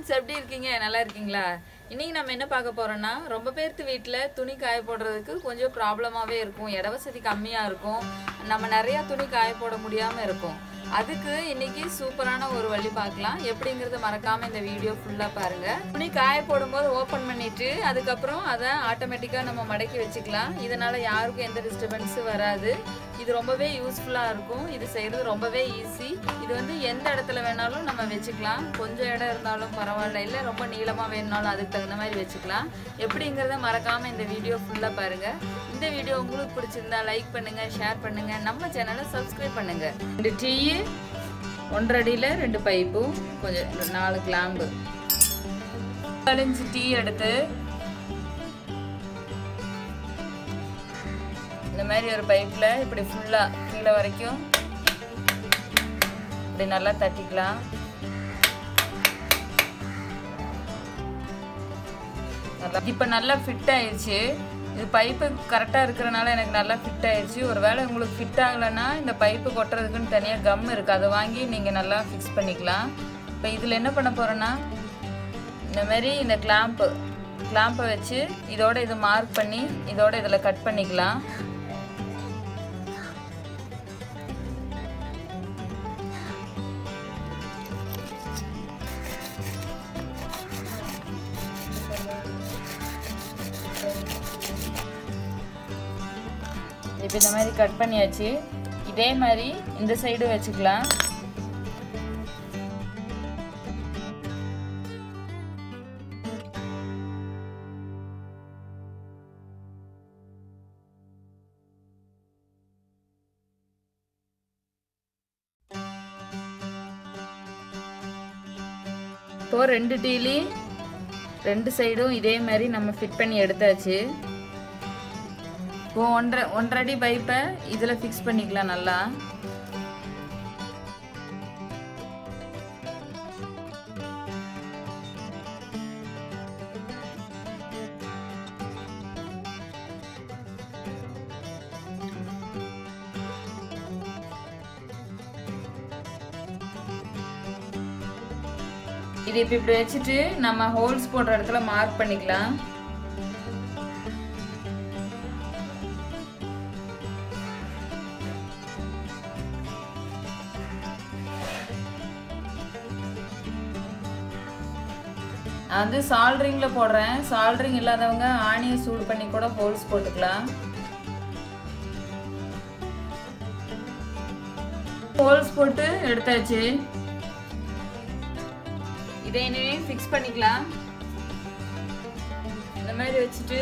friends எப்படி இருக்கீங்க நல்லா இருக்கீங்களா இன்னைக்கு நம்ம என்ன பார்க்க போறோம்னா ரொம்ப பேர்த்து வீட்டில் துணி காய போடுறதுக்கு கொஞ்சம் ப்ராப்ளமாகவே இருக்கும் இட வசதி கம்மியாக இருக்கும் நம்ம நிறையா துணி காய போட முடியாமல் இருக்கும் அதுக்கு இன்னைக்கு சூப்பரான ஒரு வழி பார்க்கலாம் எப்படிங்கிறத மறக்காம இந்த வீடியோ ஃபுல்லாக பாருங்க துணி காய போடும்போது ஓப்பன் பண்ணிட்டு அதுக்கப்புறம் அதை ஆட்டோமேட்டிக்காக நம்ம மடக்கி வச்சுக்கலாம் இதனால யாருக்கும் எந்த டிஸ்டர்பன்ஸும் வராது இது ரொம்பவே யூஸ்ஃபுல்லாக இருக்கும் இது செய்கிறது ரொம்பவே ஈஸி இது வந்து எந்த இடத்துல வேணாலும் நம்ம வச்சுக்கலாம் கொஞ்சம் இடம் இருந்தாலும் பரவாயில்ல இல்லை ரொம்ப நீளமாக வேணுனாலும் அதுக்கு தகுந்த மாதிரி வச்சுக்கலாம் எப்படிங்கிறத மறக்காமல் இந்த வீடியோ ஃபுல்லாக பாருங்கள் இந்த வீடியோ உங்களுக்கு பிடிச்சிருந்தா லைக் பண்ணுங்கள் ஷேர் பண்ணுங்கள் நம்ம சேனலை சப்ஸ்கிரைப் பண்ணுங்கள் ரெண்டு டீ ஒன்றரை அடியில் ரெண்டு பைப்பும் கொஞ்சம் நாலு கிளாம்பு பதினஞ்சு டீ எடுத்து இந்த மாதிரி ஒரு பைப்பில் இப்படி ஃபுல்லாக கீழே வரைக்கும் இப்படி நல்லா தட்டிக்கலாம் நல்லா இப்போ நல்லா ஃபிட் ஆயிடுச்சு இது பைப்பு கரெக்டாக இருக்கிறனால எனக்கு நல்லா ஃபிட் ஆயிடுச்சு ஒரு வேளை உங்களுக்கு ஃபிட் ஆகலைன்னா இந்த பைப்பு கொட்டுறதுக்குன்னு தனியாக கம் இருக்குது அதை வாங்கி நீங்கள் நல்லா ஃபிக்ஸ் பண்ணிக்கலாம் இப்போ இதில் என்ன பண்ண போகிறேன்னா இந்த மாதிரி இந்த கிளாம்ப்பு கிளாம்பை வச்சு இதோட இது மார்க் பண்ணி இதோட இதில் கட் பண்ணிக்கலாம் இப்போ இந்த மாதிரி கட் பண்ணியாச்சு இதே மாதிரி இந்த சைடு வச்சுக்கலாம் இப்போ ரெண்டு டீலி ரெண்டு சைடும் இதே மாதிரி நம்ம ஃபிட் பண்ணி எடுத்தாச்சு இப்போ ஒன்றரை ஒன்றரை அடி பைப்பை இதில் ஃபிக்ஸ் பண்ணிக்கலாம் நல்லா இது இப்போ இப்படி வச்சுட்டு நம்ம ஹோல்ஸ் போடுற இடத்துல மார்க் பண்ணிக்கலாம் நான் வந்து சால்ட்ரிங்கில் போடுறேன் சால்ட்ரிங் இல்லாதவங்க ஆணியை சூடு பண்ணி கூட ஹோல்ஸ் போட்டுக்கலாம் ஹோல்ஸ் போட்டு எடுத்தாச்சு இதை இனிமே ஃபிக்ஸ் பண்ணிக்கலாம் இந்த மாதிரி வச்சுட்டு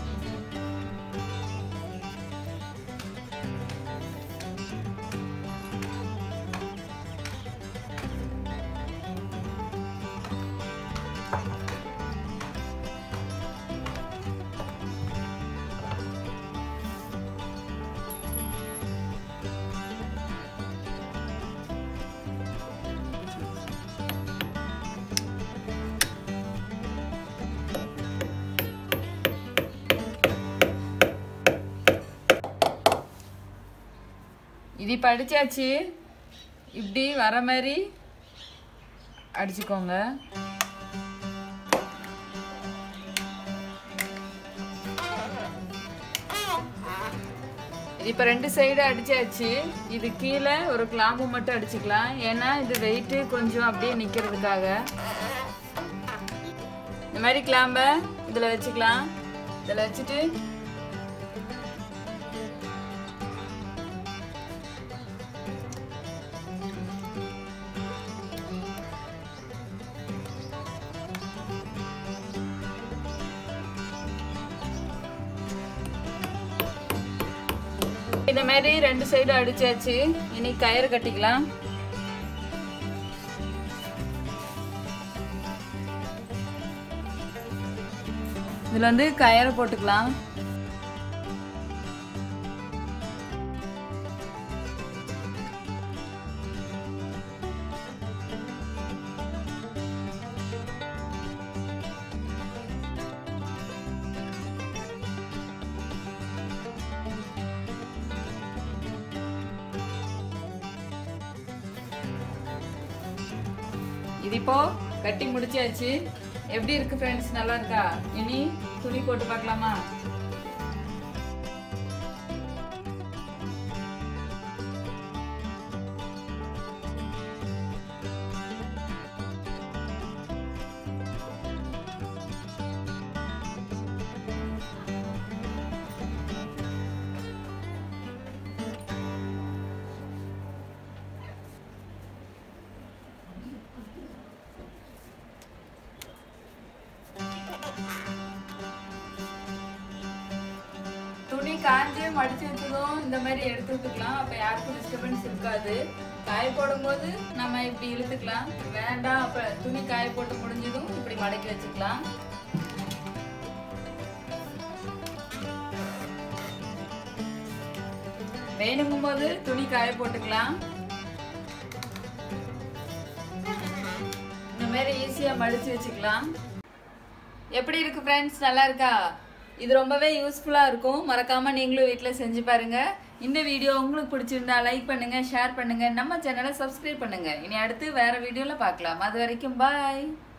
இது படிச்சாச்சு இப்படி வர மாதிரி அடிச்சுக்கோங்க இது இப்போ ரெண்டு சைடு அடிச்சாச்சு இது கீழே ஒரு கிளாம்பு மட்டும் அடிச்சுக்கலாம் ஏன்னா இது வெயிட்டு கொஞ்சம் அப்படியே நிற்கிறதுக்காக இந்த மாதிரி கிளாம்பை இதில் வச்சுக்கலாம் இதில் வச்சுட்டு இந்த மாதிரி ரெண்டு சைடும் அடிச்சாச்சு இனி கயிறு கட்டிக்கலாம் இதுல வந்து கயிறு போட்டுக்கலாம் இது இப்போ கட்டி முடிச்சாச்சு எப்படி இருக்கு ஃப்ரெண்ட்ஸ் நல்லா இருக்கா இனி துணி போட்டு பார்க்கலாமா துணி காஞ்சு மடிச்சு வச்சதும் இந்த மாதிரி எடுத்து விட்டுக்கலாம் அப்ப யாருக்கும் டிஸ்டர்பன்ஸ் இருக்காது காய போடும்போது நம்ம இப்படி இழுத்துக்கலாம் வேண்டாம் அப்ப துணி காய போட்டு முடிஞ்சதும் இப்படி மடக்கி வச்சுக்கலாம் வேணுங்கும் போது துணி காய போட்டுக்கலாம் இந்த மாதிரி ஈஸியா மடிச்சு வச்சுக்கலாம் எப்படி இருக்கு ஃப்ரெண்ட்ஸ் நல்லா இருக்கா இது ரொம்பவே யூஸ்ஃபுல்லாக இருக்கும் மறக்காம நீங்களும் வீட்டில் செஞ்சு பாருங்க இந்த வீடியோ உங்களுக்கு பிடிச்சிருந்தா லைக் பண்ணுங்க ஷேர் பண்ணுங்க நம்ம சேனலை சப்ஸ்கிரைப் பண்ணுங்க இனி அடுத்து வேற வீடியோவில் பார்க்கலாம் அது வரைக்கும் பாய்